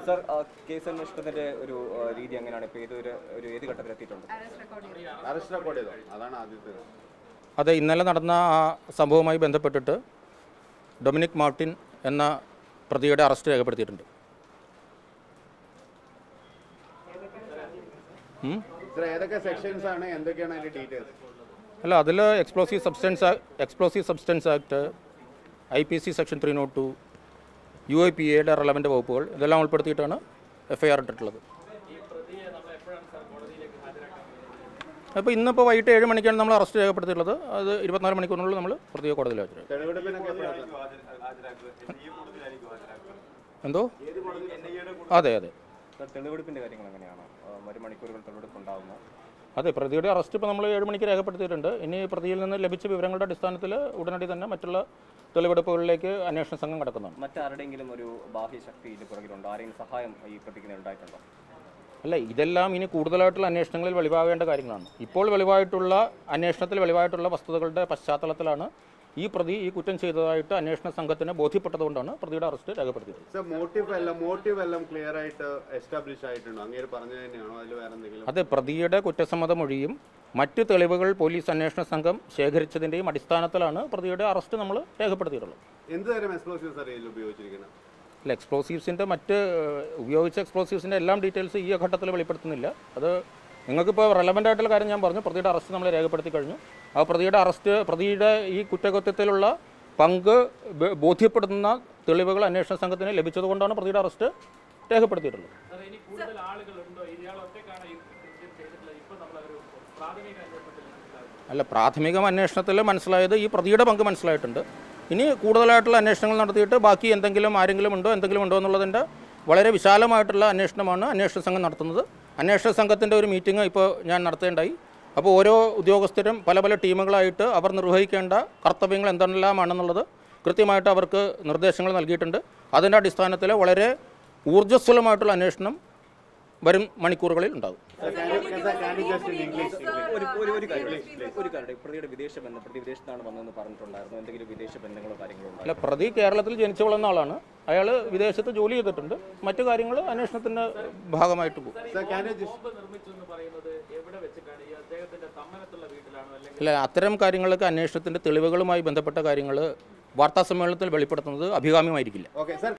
Sir ആ, case അന്വേഷണത്തിന്റെ ഒരു ആ, രീതി എങ്ങനെയാണ് ഇപ്പോൾ ഏതൊരു ഒരു ഏത് ഘട്ടത്തിൽ എത്തിയിട്ടുണ്ട് അറസ്റ്റ് റെക്കോർഡ് ചെയ്തോ അതാണ് ആദ്യത്തെ അത് ഇന്നലെ നടന്ന ആ സംഭവവുമായി ബന്ധപ്പെട്ടിട്ട് ഡൊമിനിക് മാർട്ടിൻ എന്ന പ്രതിയുടെ അറസ്റ്റ് രേഖപ്പെടുത്തിയിട്ടുണ്ട് ഉം? ഇത്ര ഏതൊക്കെ സെക്ഷൻസ് ആണ് എന്തൊക്കെയാണ് അതിന്റെ ഡീറ്റെയിൽസ് അല്ല അതിൽ explosive substance explosive substance act I P C section three not two U I P എയുടെ റെലവൻ്റ് വകുപ്പുകൾ ഇതെല്ലാം ഉൾപ്പെടുത്തിയിട്ടാണ് എഫ് ഐ ആർ ഇട്ടിട്ടുള്ളത് അപ്പോൾ ഇന്നിപ്പോൾ വൈകിട്ട് ഏഴ് മണിക്കാണ് നമ്മൾ അറസ്റ്റ് രേഖപ്പെടുത്തിയിട്ടുള്ളത് അത് ഇരുപത്തിനാല് മണിക്കൂറിനുള്ളിൽ നമ്മൾ പ്രതിയെ കോടതിയിൽ ഹാജരാക്കും തെളിവെടുപ്പിനൊക്കെ എപ്പോഴാണ് എന്തോ അതെ അതെ സർ തെളിവെടുപ്പിന്റെ കാര്യങ്ങൾ എങ്ങനെയാണ് ആ, വരും മണിക്കൂറുകൾ തെളിവെടുപ്പ് ഉണ്ടാകുന്നു അതെ പ്രതിയുടെ അറസ്റ്റ് ഇപ്പോൾ നമ്മൾ ഏഴ് മണിക്ക് രേഖപ്പെടുത്തിയിട്ടുണ്ട് ഇനി പ്രതിയിൽ നിന്ന് ലഭിച്ച വിവരങ്ങളുടെ അടിസ്ഥാനത്തിൽ ഉടനടി തന്നെ മറ്റുള്ള തെളിവെടുപ്പുകളിലേക്ക് അന്വേഷണ സംഘം കടക്കുന്നതാണ് മറ്റാരുടെയെങ്കിലും ഒരു ബാഹ്യശക്തി ഇതിന് പുറകിലുണ്ടോ ആരെങ്കിലും സഹായം ഈ പ്രതിക്ക് ഉണ്ടായിട്ടുണ്ടോ അല്ല ഇതെല്ലാം ഇനി കൂടുതലായിട്ടുള്ള അന്വേഷണങ്ങളിൽ വെളിവാകേണ്ട കാര്യങ്ങളാണ് ഇപ്പോൾ വെളിവായിട്ടുള്ള അന്വേഷണത്തിൽ വെളിവായിട്ടുള്ള വസ്തുതകളുടെ പശ്ചാത്തലത്തിലാണ് ഈ പ്രതി ഈ കുറ്റം ചെയ്തതായിട്ട് അന്വേഷണ സംഘത്തിന് ബോധ്യപ്പെട്ടതുകൊണ്ടാണ് പ്രതിയുടെ അറസ്റ്റ് രേഖപ്പെടുത്തിയത് സർ മോട്ടീവ് എല്ലാം മോട്ടീവ് എല്ലാം ക്ലിയർ ആയിട്ട് എസ്റ്റാബ്ലിഷ് ആയിട്ടുണ്ടോ അങ്ങേര് പറഞ്ഞു തന്നെയാണോ അതിൽ വേറെ എന്തെങ്കിലും അതെ പ്രതിയുടെ കുറ്റസമ്മത മൊഴിയും മറ്റ് തെളിവുകൾ പോലീസ് അന്വേഷണ സംഘം ശേഖരിച്ചതിൻ്റെയും അടിസ്ഥാനത്തിലാണ് പ്രതിയുടെ അറസ്റ്റ് നമ്മൾ രേഖപ്പെടുത്തിയിട്ടുള്ളത് എന്ത് തരം എക്സ്പ്ലോസീവ്സ് ആണ് ഇതിൽ ഉപയോഗിച്ചിരിക്കുന്നത് അല്ല എക്സ്പ്ലോസീവ്സിൻ്റെ മറ്റ് ഏഹ്, ഉപയോഗിച്ച എക്സ്പ്ലോസീവ്സിൻ്റെ എല്ലാം ഡീറ്റെയിൽസ് ഈ ഘട്ടത്തിൽ വെളിപ്പെടുത്തുന്നില്ല അത് നിങ്ങൾക്കിപ്പോൾ റെലവൻ്റ് ആയിട്ടുള്ള കാര്യം ഞാൻ പറഞ്ഞു പ്രതിയുടെ അറസ്റ്റ് നമ്മൾ രേഖപ്പെടുത്തി കഴിഞ്ഞു ആ പ്രതിയുടെ അറസ്റ്റ് പ്രതിയുടെ ഈ കുറ്റകൃത്യത്തിലുള്ള പങ്ക് ബ- ബോധ്യപ്പെടുത്തുന്ന തെളിവുകൾ അന്വേഷണ സംഘത്തിന് ലഭിച്ചതുകൊണ്ടാണ് പ്രതിയുടെ അറസ്റ്റ് രേഖപ്പെടുത്തിയിട്ടുള്ളത് സാറേ, ഇനി കൂടുതൽ ആളുകളുണ്ടോ ഇയാൾ ഒറ്റയ്ക്കാണ് ഈ കൃത്യം ചെയ്തിട്ടുള്ളത് ഇപ്പൊ നമ്മളൊരു പ്രാഥമിക അന്വേഷണത്തിൽ മനസ്സിലാകും അല്ല പ്രാഥമിക അന്വേഷണത്തിൽ മനസ്സിലായത് ഈ പ്രതിയുടെ പങ്ക് മനസ്സിലായിട്ടുണ്ട് ഇനി കൂടുതലായിട്ടുള്ള അന്വേഷണങ്ങൾ നടത്തിയിട്ട് ബാക്കി എന്തെങ്കിലും ആരെങ്കിലും ഉണ്ടോ എന്തെങ്കിലും ഉണ്ടോ എന്നുള്ളതിൻ്റെ വളരെ വിശാലമായിട്ടുള്ള അന്വേഷണമാണ് അന്വേഷണ സംഘം നടത്തുന്നത് അന്വേഷണ സംഘത്തിൻ്റെ ഒരു മീറ്റിംഗ് ഇപ്പോൾ ഞാൻ നടത്തേണ്ടായി അപ്പോൾ ഓരോ ഉദ്യോഗസ്ഥരും പല പല ടീമുകളായിട്ട് അവർ നിർവഹിക്കേണ്ട കർത്തവ്യങ്ങൾ എന്തെല്ലാമാണെന്നുള്ളത് കൃത്യമായിട്ട് അവർക്ക് നിർദ്ദേശങ്ങൾ നൽകിയിട്ടുണ്ട് അതിൻ്റെ അടിസ്ഥാനത്തിൽ വളരെ ഊർജ്ജസ്വലമായിട്ടുള്ള അന്വേഷണം വരും മണിക്കൂറുകളിൽ ഉണ്ടാകും ഇംഗ്ലീഷ് ഒരു ഒരു ഒരു കാര്യം ഒരു കാര്യം പ്രതിയുടെ വിദേശ ബന്ധം പ്രതി വിദേശത്താണ് വന്നതെന്ന് പറഞ്ഞിട്ടുണ്ടായിരുന്നു എന്തെങ്കിലും വിദേശ ബന്ധങ്ങളോ കാര്യങ്ങളോ ഉണ്ടായിരുന്നു അല്ല പ്രതി കേരളത്തിൽ ജനിച്ചു വളർന്ന ആളാണ് അയാൾ വിദേശത്ത് ജോലി ചെയ്തിട്ടുണ്ട് മറ്റു കാര്യങ്ങൾ അന്വേഷണത്തിൻ്റെ ഭാഗമായിട്ട് പോകും സർ ക്യാൻ യു ബോംബ് നിർമ്മിച്ചു എന്ന് പറയുന്നത് എവിടെ വെച്ചിട്ടാണ് ഈ അദ്ദേഹത്തിന്റെ തമ്മനത്തുള്ള വീട്ടിലാണോ അല്ലെങ്കിൽ അല്ല അത്തരം കാര്യങ്ങളൊക്കെ അന്വേഷണത്തിൻ്റെ തെളിവുകളുമായി ബന്ധപ്പെട്ട കാര്യങ്ങൾ വാർത്താ സമ്മേളനത്തിൽ വെളിപ്പെടുത്തുന്നത് അഭികാമ്യമായിരിക്കില്ല ഓക്കെ സർ